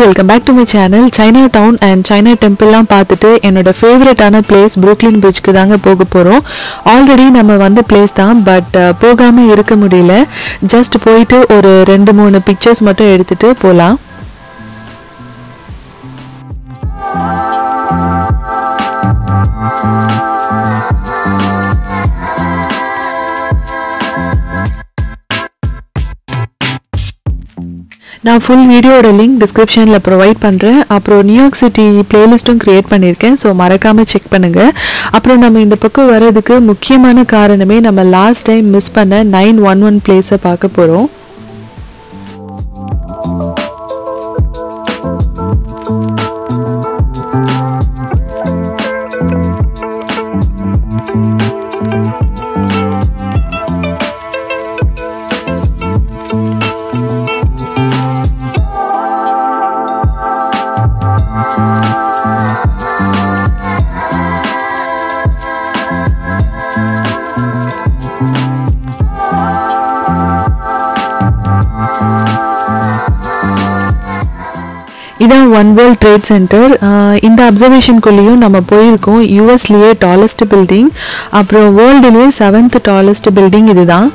Welcome back to my channel Chinatown and China டெம்பிள்லாம் பார்த்துட்டு என்னோட ஃபேவரட்டான பிளேஸ் புரூக்லின் பிரிட்ஜ்க்கு தாங்க போக போகிறோம் ஆல்ரெடி நம்ம வந்த பிளேஸ் தான் பட் போகாமல் இருக்க முடியல ஜஸ்ட் போயிட்டு ஒரு ரெண்டு மூணு பிக்சர்ஸ் மட்டும் எடுத்துகிட்டு போகலாம் நான் ஃபுல் வீடியோட லிங்க் டிஸ்கிரிப்ஷனில் ப்ரொவைட் பண்ணுறேன் அப்புறம் நியூயார்க் சிட்டி பிளேலிஸ்ட்டும் க்ரியேட் பண்ணியிருக்கேன் ஸோ மறக்காமல் செக் பண்ணுங்கள் அப்புறம் நம்ம இந்த பக்கம் வர்றதுக்கு முக்கியமான காரணமே நம்ம லாஸ்ட் டைம் மிஸ் பண்ண நைன் ஒன் ஒன் பிளேஸை பார்க்க போகிறோம் இதான் ஒன் வேர்ல்ட் ட்ரேட் சென்டர் இந்த அப்சர்வேஷனுக்குள்ளேயும் நம்ம போயிருக்கோம் யூஎஸ்லேயே டாலஸ்ட் பில்டிங் அப்புறம் வேர்ல்டுலேயே செவன்த் டாலஸ்ட் பில்டிங் இதுதான்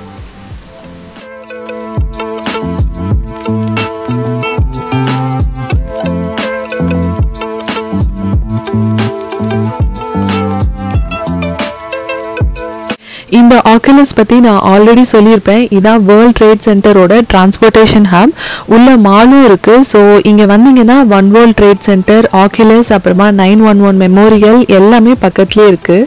இந்த ஆக்குலஸ் பற்றி நான் ஆல்ரெடி சொல்லியிருப்பேன் இதான் வேர்ல்ட் ட்ரேட் சென்டரோட டிரான்ஸ்போர்ட்டேஷன் ஹப் உள்ள மாலும் இருக்குது ஸோ இங்கே வந்தீங்கன்னா one World Trade Center Oculus அப்புறமா நைன் ஒன் ஒன் மெமோரியல் எல்லாமே பக்கத்துலேயே இருக்குது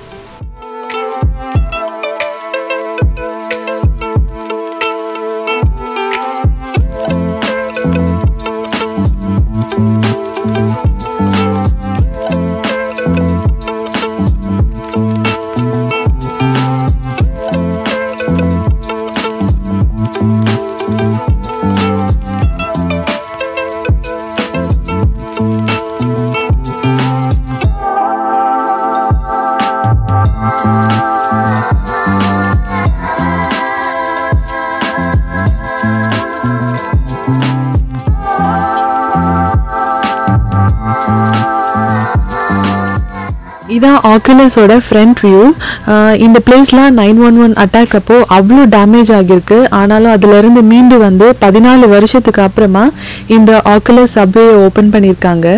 இதான் ஆக்குலஸோட ஃப்ரண்ட் வியூ இந்த பிளேஸ்லாம் நைன் ஒன் ஒன் அட்டாக் அப்போ அவ்வளோ டேமேஜ் ஆகியிருக்கு ஆனாலும் அதுலேருந்து மீண்டு வந்து பதினாலு வருஷத்துக்கு அப்புறமா இந்த ஆக்குலஸ் சப்வே ஓப்பன் பண்ணியிருக்காங்க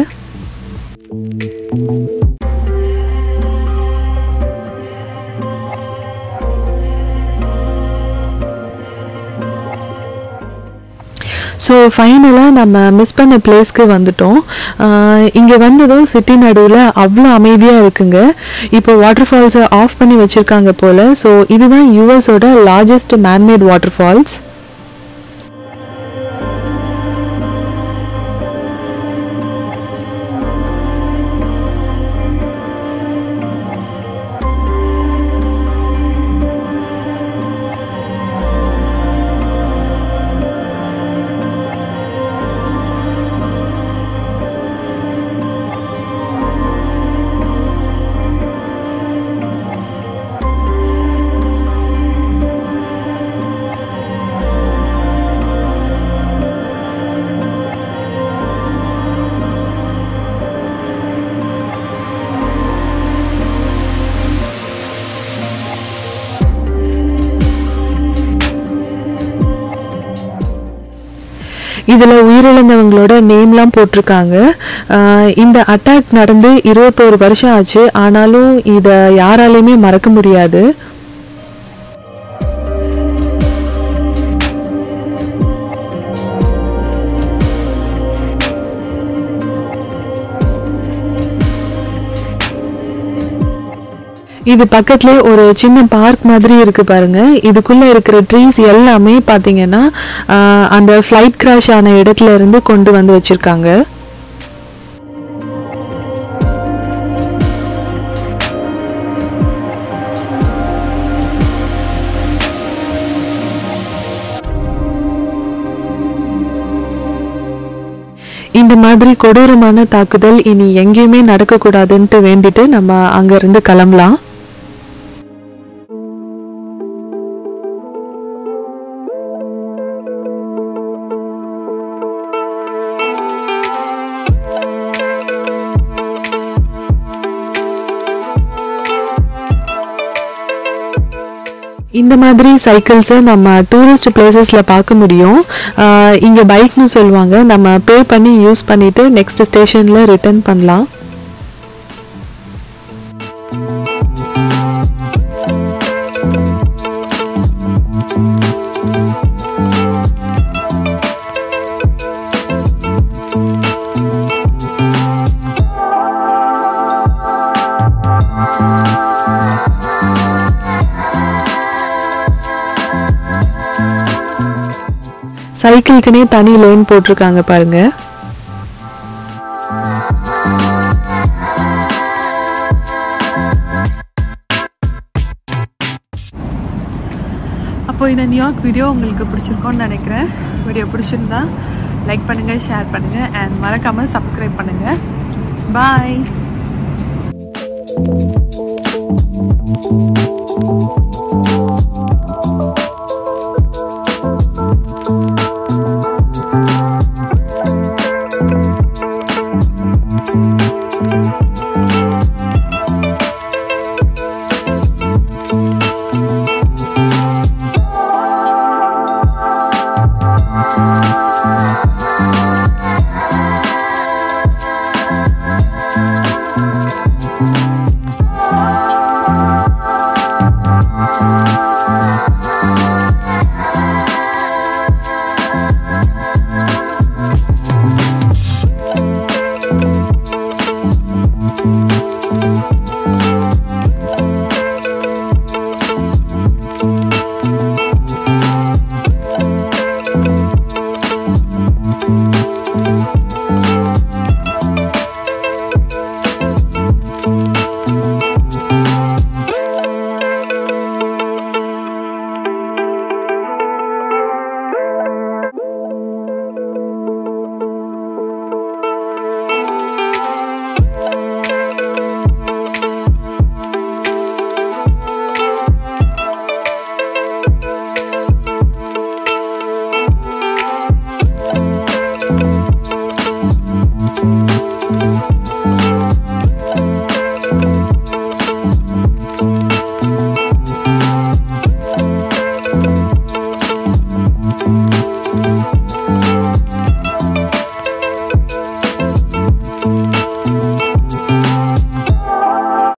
ஸோ ஃபைனலாக நம்ம மிஸ் பண்ண பிளேஸ்க்கு வந்துட்டோம் இங்கே வந்ததும் சிட்டி நடுவில் அவ்வளோ அமைதியாக இருக்குங்க இப்போ வாட்டர் ஃபால்ஸை ஆஃப் பண்ணி வச்சுருக்காங்க போல் ஸோ இதுதான் யூஎஸோட லார்ஜஸ்ட் மேன்மேட் வாட்டர் ஃபால்ஸ் இதில் உயிரிழந்தவங்களோட நேம்லாம் போட்டிருக்காங்க இந்த அட்டாக் நடந்து இருபத்தோரு வருஷம் ஆச்சு ஆனாலும் இதை யாராலையுமே மறக்க முடியாது இது பக்கத்துலேயே ஒரு சின்ன பார்க் மாதிரி இருக்கு பாருங்க இதுக்குள்ள இருக்கிற ட்ரீஸ் எல்லாமே பார்த்தீங்கன்னா அந்த ஃப்ளைட் கிராஷ் ஆன இடத்துல இருந்து கொண்டு வந்து வச்சிருக்காங்க இந்த மாதிரி கொடூரமான தாக்குதல் இனி எங்கேயுமே நடக்கக்கூடாதுன்ட்டு வேண்டிட்டு நம்ம அங்கேருந்து கிளம்பலாம் இந்த மாதிரி சைக்கிள்ஸை நம்ம டூரிஸ்ட் பிளேசஸில் பார்க்க முடியும் இங்கே பைக்னு சொல்லுவாங்க நம்ம பே பண்ணி யூஸ் பண்ணிவிட்டு நெக்ஸ்ட் ஸ்டேஷனில் ரிட்டர்ன் பண்ணலாம் சைக்கிள்க்குனே தனி லேன் போட்டிருக்காங்க பாருங்க அப்போ இந்த நியூயார்க் வீடியோ உங்களுக்கு பிடிச்சிருக்கோன்னு நினைக்கிறேன் வீடியோ பிடிச்சிருந்தா லைக் பண்ணுங்கள் ஷேர் பண்ணுங்கள் அண்ட் மறக்காமல் சப்ஸ்கிரைப் பண்ணுங்கள் பாய் Thank you.